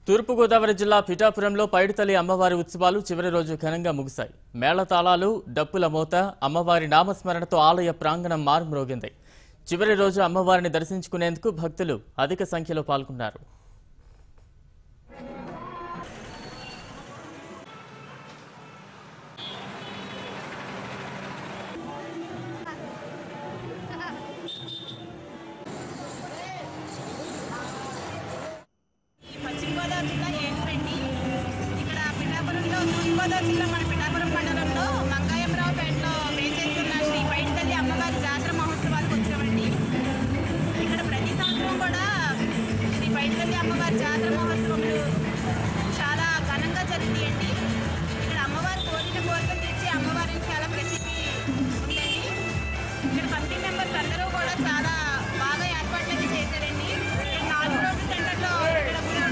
తూర్పుగోదావరి జిల్లా పిఠాపురంలో పైడితల్లి అమ్మవారి ఉత్సవాలు చివరి రోజు ఘనంగా ముగిశాయి మేళతాళాలు డప్పుల మోత అమ్మవారి నామస్మరణతో ఆలయ ప్రాంగణం మారుమ్రోగింది చివరి రోజు అమ్మవారిని దర్శించుకునేందుకు భక్తులు అధిక సంఖ్యలో పాల్గొన్నారు ఈ పశ్చిమ గోదావరి జిల్లా ఏనుగురెడ్డి ఇక్కడ పిఠాపురంలో తూర్పుగోదావరి జిల్లా మన పిఠాపురం మండలంలో మంగాయమరావుపేటలో వేచేస్తున్న శ్రీ పైడితల్లి అమ్మవారి జాతర మహోత్సవాలకు వచ్చామండి ఇక్కడ ప్రతి సంవత్సరం కూడా శ్రీ పైడితల్లి అమ్మవారి జాతర మహోత్సవములు చాలా ఘనంగా జరుగుతాయండి ఇక్కడ అమ్మవారి కోరిన కోరికలు తెచ్చి అమ్మవారిని చాలా ప్రసిద్ధి ఉందండి ఇక్కడ కమిటీ మెంబర్స్ అందరూ కూడా చాలా బాగా ఏర్పాట్లన్నీ చేశారండి ఇక్కడ నాలుగు రోడ్డు సెంటర్లో ఇక్కడ